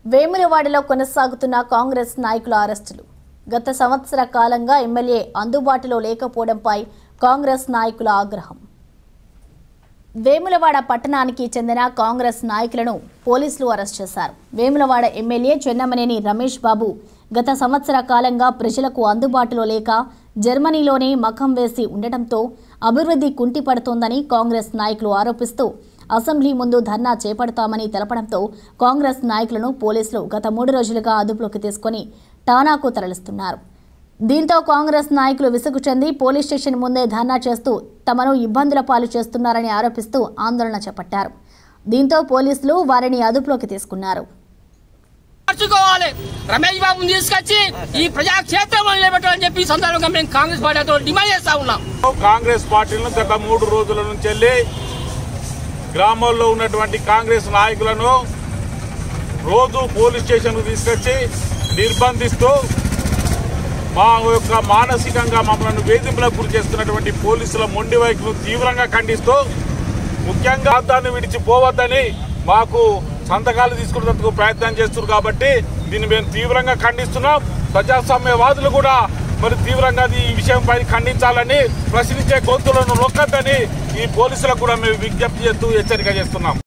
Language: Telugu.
వేములవాడలో కొనసాగుతున్న కాంగ్రెస్ నాయకుల అరెస్టులు గత సంవత్సర కాలంగా ఎమ్మెల్యే అందుబాటులో లేకపోవడంపై కాంగ్రెస్ నాయకుల ఆగ్రహం వేములవాడ పట్టణానికి చెందిన కాంగ్రెస్ నాయకులను పోలీసులు అరెస్ట్ చేశారు వేములవాడ ఎమ్మెల్యే చెన్నమనేని రమేష్ బాబు గత సంవత్సర కాలంగా ప్రజలకు అందుబాటులో లేక జర్మనీలోనే మఖం వేసి ఉండటంతో అభివృద్ధి కుంటిపడుతోందని కాంగ్రెస్ నాయకులు ఆరోపిస్తూ అసెంబ్లీ ముందు ధర్నా చేపడతామని తెలపడంతో కాంగ్రెస్ నాయకులను పోలీసులు గత మూడు రోజులుగా అదుపులోకి తీసుకొని టానాకు తరలిస్తున్నారు దీంతో కాంగ్రెస్ నాయకులు విసుగు చెంది పోలీస్ స్టేషన్ ముందే ధర్నా చేస్తూ తమను ఇబ్బందుల పాలు చేస్తున్నారని ఆరోపిస్తూ ఆందోళన చేపట్టారు దీంతో పోలీసులు వారిని అదుపులోకి తీసుకున్నారు మార్చుకోవాలి రమేష్ బాబుని తీసుకొచ్చి ఈ ప్రజాక్షేత్రంలో నిలబెట్టాలని చెప్పి ఈ సందర్భంగా మేము కాంగ్రెస్ పార్టీతో డిమాండ్ చేస్తా ఉన్నాం కాంగ్రెస్ పార్టీలను గత మూడు రోజుల నుంచి వెళ్ళి గ్రామాల్లో ఉన్నటువంటి కాంగ్రెస్ నాయకులను రోజు పోలీస్ స్టేషన్కు తీసుకొచ్చి నిర్బంధిస్తూ మా యొక్క మానసికంగా మమ్మల్ని వేధింపులకు గురి చేస్తున్నటువంటి పోలీసుల మొండి వైఖరిను తీవ్రంగా ఖండిస్తూ ముఖ్యంగా దాన్ని విడిచిపోవద్దని మాకు సంతకాలు తీసుకునేందుకు ప్రయత్నం చేస్తున్నారు కాబట్టి దీన్ని మేము తీవ్రంగా ఖండిస్తున్నాం ప్రజాస్వామ్యవాదులు కూడా మరి తీవ్రంగా ఈ విషయంపై ఖండించాలని ప్రశ్నించే గొంతులను నొక్కద్దని ఈ పోలీసులకు కూడా మేము విజ్ఞప్తి చేస్తూ హెచ్చరిక చేస్తున్నాం